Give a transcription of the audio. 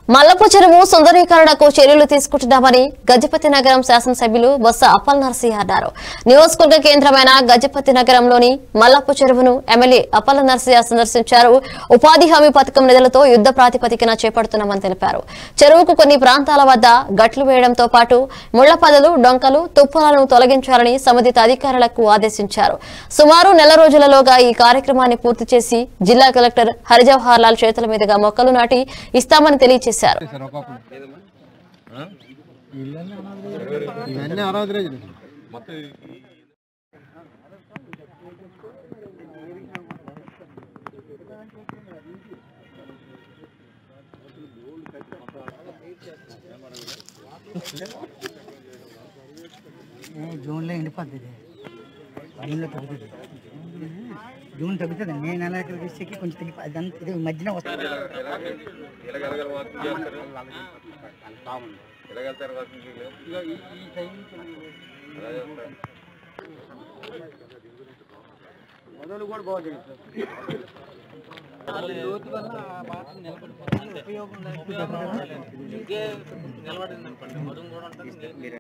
మల్లపు చెరువు సుందరీకరణకు చర్యలు తీసుకుంటున్నామని గజపతి నగరం శాసనసభ్యులు బొత్స అప్పల్ నరసింహ అన్నారు నియోజకవర్గ కేంద్రమైన గజపతి నగరంలోని మల్లపు చెరువును ఎమ్మెల్యే అప్పల నరసింహ సందర్శించారు ఉపాధి హామీ పథకం నిధులతో యుద్ధ ప్రాతిపదికన చేపడుతున్నామని తెలిపారు చెరువుకు కొన్ని ప్రాంతాల వద్ద గట్లు వేయడంతో పాటు ముళ్ల పదలు డొంకలు తుప్పలను తొలగించాలని సంబంధిత అధికారులకు ఆదేశించారు సుమారు నెల రోజులలోగా ఈ కార్యక్రమాన్ని పూర్తి చేసి జిల్లా కలెక్టర్ హరిజవహర్ లాల్ చేతుల మీదుగా మొక్కలు నాటి ఇస్తామని తెలియజేశారు సార్ ఒకప్పుడు ఇవన్నీ అరవై రోజులు జూన్లో ఎండిపోద్ది ఇది జూన్లో తగ్గుతుంది జూన్ తగ్గుతుంది మే నెల వచ్చేకి కొంచెం తగ్గిపో అదంతా ఇది మధ్యన వస్తుంది మొదలు కూడా బాగుంది ఉపయోగం